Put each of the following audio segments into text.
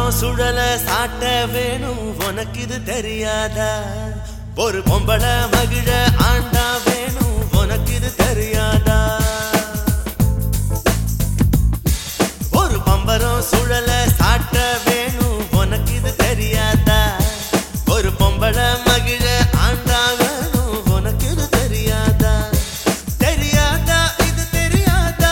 பம்பரம் சுழல சாட்ட வேணும் உனக்கு இது தெரியாதா ஒரு பொம்பளை மகிழ ஆண்டா வேணும் உனக்கு இது தெரியாதா ஒரு பம்பரம் சுழல சாட்ட வேணும் உனக்கு இது தெரியாதா ஒரு பொம்பளை மகிழ ஆண்டா வேணும் உனக்கு இது தெரியாதா தெரியாதா இது தெரியாதா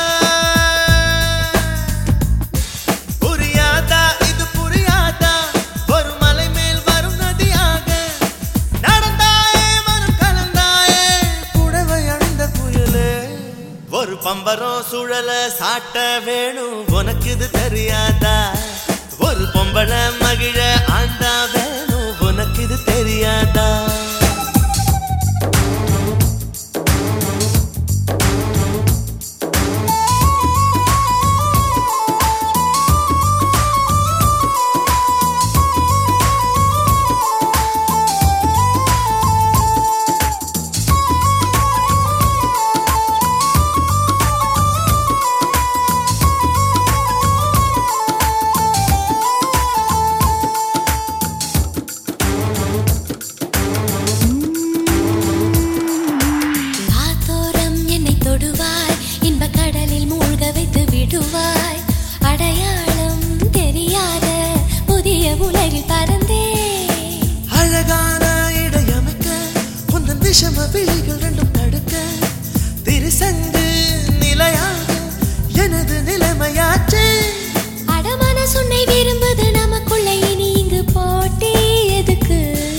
புரியாதா இது புரியாதா ஒரு மலை மேல் வரும் நதியாக நடந்தாயே மனம் கலந்தாயே புடவை அணிந்த புயலே ஒரு பம்பரம் சுழல சாட்ட வேணும் உனக்கு இது தெரியாதா ஒரு பொம்பளை மகிழ ஆண்டா வேணும் உனக்கு இது தெரியாதா காத்தோரம் என்னை தொடுவாய் இன்ப கடலில் மூழ்க வைத்து விடுவாய் அடையாளம் தெரியாத புதிய உலகில் பறந்தே அழகான இடையமைக்க உந்தன் விஷம விழிகள் ரெண்டும் தடுக்க திருசங்கு நிலையாக எனது நிலைமையாச்சே அடமான சுன்னை விரும்புது நமக்குள்ள இனி இங்கு போட்டி எதுக்கு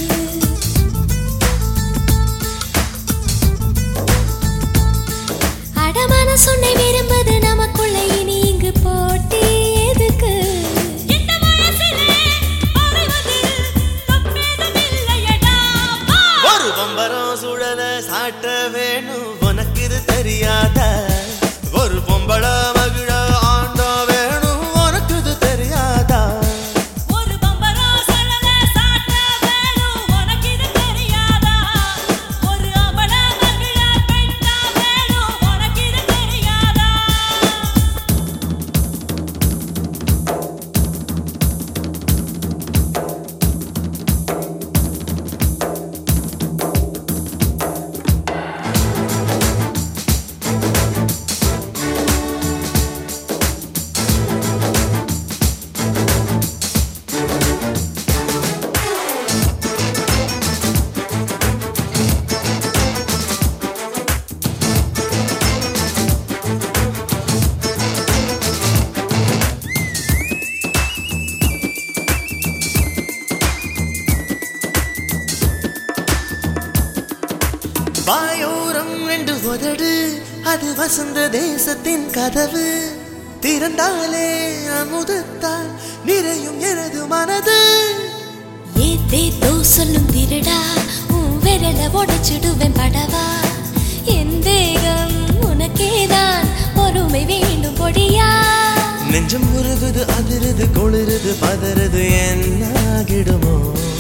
அடமான சுன்னை விரும்புது நமக்குள்ள இனி இங்கு போட்டி எதுக்கு இந்த வயசிலே அறிவதில் தப்பேதுமில்லையடா ஒரு பம்பரம் சுழல சாட்ட வேணும் உனக்கு இது தெரியாதா ஒரு பொம்பள மகிழ ஆண்டா வேணும் உனக்கு இது தெரியாதா ஒரு பம்பரா சலன சாட்ட வேணும் உனக்கு இது தெரியாதா ஒரு அபல மகிழ பெண்ணா வேணும் உனக்கு இது தெரியாதா வாயோரம் ரெண்டு உதடு அது வசந்த தேசத்தின் கதவு திறந்தாலே அமுதத்தால் நிறையும் எனது மனது ஏதேதோ சொல்லும் திருடா உன் விரல உடைச்சிடுவேன் படவா என் தேகம் உனக்கேதான் பொறுமை வேண்டும் பொடியா நெஞ்சம் உருகுது அதிருது குளிருது பதறுது என்னாகிடுமோ